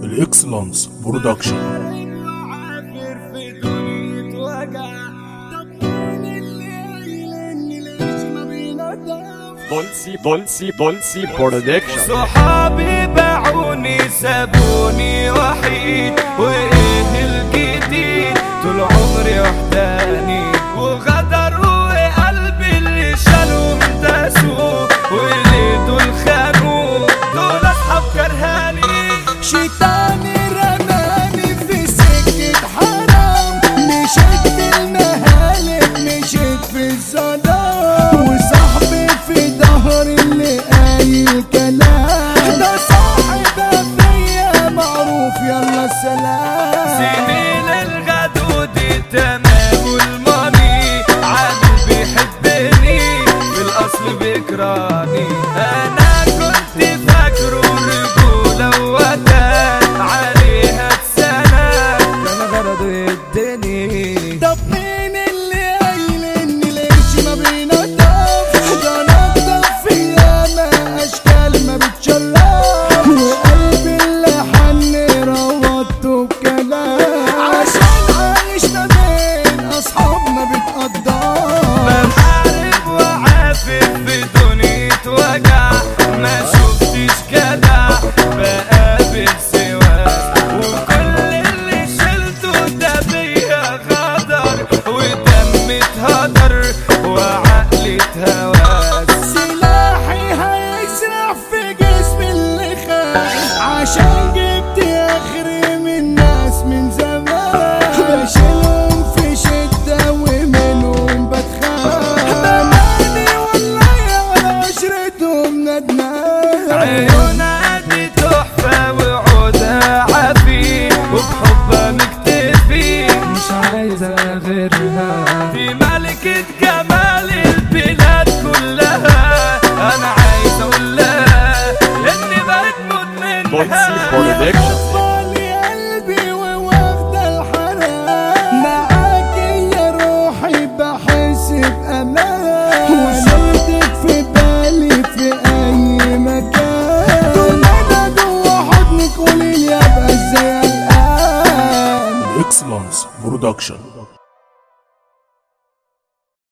الاكسلانس برودكشن عافر في دنيا وجع طب مين اللي قايل اني ليش ما بينضف بولسي بولسي بولسي برودكشن صحابي باعوني سابوني وحيد وايه الجديد طول عمري وحداني وغدر وقلبي اللي شالوا داسوا واللي دول خانوا دول اصحاب كرهاني شيطاني رماني في سكة حرام مشيت في المهالك مشيت في الظلام وصاحبي في ظهري اللي قايل كلام ده صاحب فيا معروف يلا سلام زميل الغدود تمام والماني عامل بيحبني في الاصل بيكرهني انا كنت فاكره رجوله وودان عليها اتسنى كان غرضه يدني طب مين اللي قايل اني ليش ما بينضف ده نضف فيها ما اشكال ما بتشلف وقلبي اللي حن روضته بكلام عشان عايش ما بين اصحاب ما بتقدر بحارب وعافر في دنيا وجع ما شفتش جدع بقابل سواك وكل اللي شلته ده بيا غدر ودمي اتهدر وعقلي اتهواك سلاحي هيسرح في جسمي اللي خاف عشان جبت اخري من ناس من زمان بشيلهم في شدة ومنهم بتخاف بماني والله ولا عشرتهم ندمان عيونها دي تحفة وعودها عفيف وبحبها مكتفي مش عايزة غيرها دي ملكة جمال البلاد كلها أنا عايز أقول لها إني بقيت مدمنها بولسي برودكشن. أطفالي قلبي وواخدة الحنان معاك يا روحي بحس بأمان وصلتك في بالي في أي مكان طول ما أنا جوا حضنك قولي لي أبقى إزاي الآن الاكسلانس برودكشن